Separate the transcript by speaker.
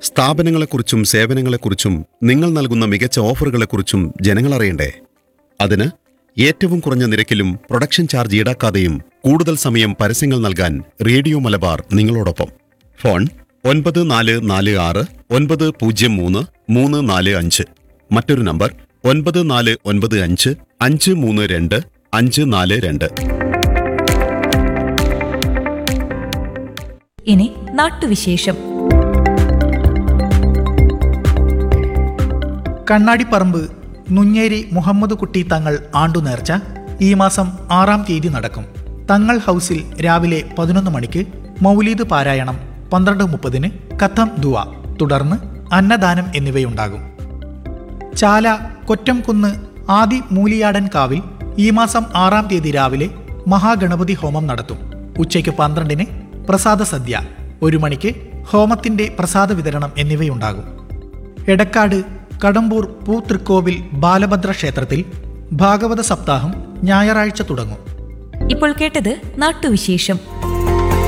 Speaker 1: സ്ഥാപനങ്ങളെക്കുറിച്ചും സേവനങ്ങളെക്കുറിച്ചും നിങ്ങൾ നൽകുന്ന മികച്ച ഓഫറുകളെക്കുറിച്ചും ജനങ്ങൾ അറിയണ്ടേ അതിന് ഏറ്റവും കുറഞ്ഞ നിരക്കിലും പ്രൊഡക്ഷൻ ചാർജ് ഈടാക്കാതെയും കൂടുതൽ സമയം പരസ്യങ്ങൾ നൽകാൻ റേഡിയോ മലബാർ നിങ്ങളോടൊപ്പം ഫോൺ ഒൻപത് നാല് നാല് ആറ് ഒൻപത് പൂജ്യം മൂന്ന് മൂന്ന് നാല് അഞ്ച് മറ്റൊരു നമ്പർ ഒൻപത് നാല് ഒൻപത് അഞ്ച് അഞ്ച് മൂന്ന് രണ്ട് അഞ്ച് നാല് രണ്ട്
Speaker 2: ഇനി നാട്ടുവിശേഷം
Speaker 3: കണ്ണാടിപ്പറമ്പ് നുഞ്ഞേരി മുഹമ്മദ് കുട്ടി തങ്ങൾ ആണ്ടുനേർച്ച ഈ മാസം ആറാം തീയതി നടക്കും തങ്ങൾ ഹൗസിൽ രാവിലെ പതിനൊന്ന് മണിക്ക് മൗലീദ് പാരായണം പന്ത്രണ്ട് മുപ്പതിന് കഥം ദുവ തുടർന്ന് അന്നദാനം എന്നിവയുണ്ടാകും ചാല കൊറ്റംകുന്ന് ആദി മൂലിയാടൻ കാവിൽ ഈ മാസം ആറാം തീയതി രാവിലെ മഹാഗണപതി ഹോമം നടത്തും ഉച്ചയ്ക്ക് പന്ത്രണ്ടിന് പ്രസാദ സദ്യ ഒരു മണിക്ക് ഹോമത്തിന്റെ പ്രസാദ വിതരണം എന്നിവയുണ്ടാകും എടക്കാട് കടമ്പൂർ പൂതൃക്കോവിൽ ബാലഭദ്ര ക്ഷേത്രത്തിൽ ഭാഗവത സപ്താഹം ഞായറാഴ്ച തുടങ്ങും
Speaker 2: ഇപ്പോൾ കേട്ടത് നാട്ടുവിശേഷം